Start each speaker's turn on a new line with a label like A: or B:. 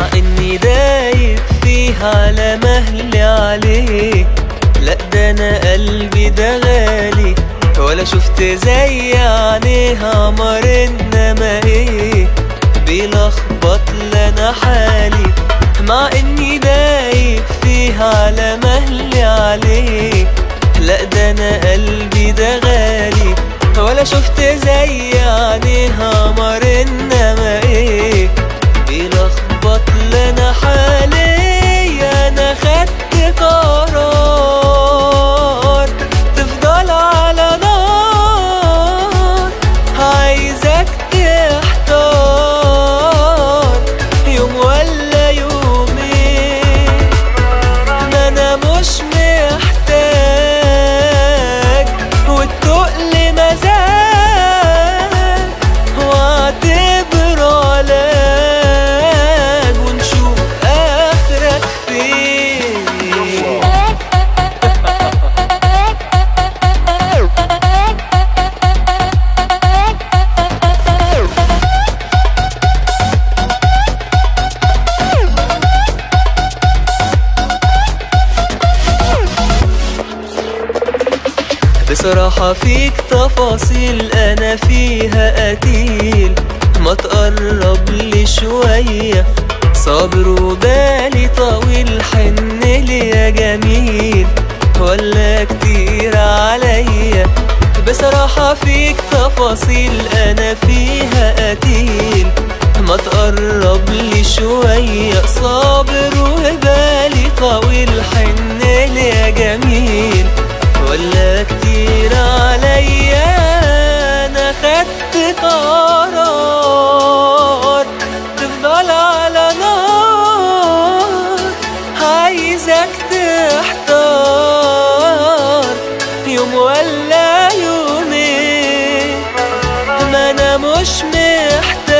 A: مع اني دايب فيه على مهلي عليه لا ده انا قلبي ده غالي ولا شفت زي عينيها عمر انما ايه بيلخبط لنا حالي مع اني دايب فيه على مهلي عليه لا ده انا قلبي ده غالي ولا شفت زي عينيها عمر انما ايه بيلخبط لنا حالي انا خدت قرار تفضل على نار عايزك تحتار يوم ولا يومين ما انا مش محتاج والتقل مزاج واعتبر علاج ونشوف اخرك فين بصراحة فيك تفاصيل أنا فيها قتيل ما تقرب لي شوية صابر وبالي طويل حن لي يا جميل ولا كتير عليا بصراحة فيك تفاصيل أنا فيها قتيل ما تقرب لي شوية صابر وبالي طويل حن لي يا جميل ولا كتير عليا انا خدت قرار تفضل على نار عايزك تحتار يوم ولا يومين ما انا مش محتاج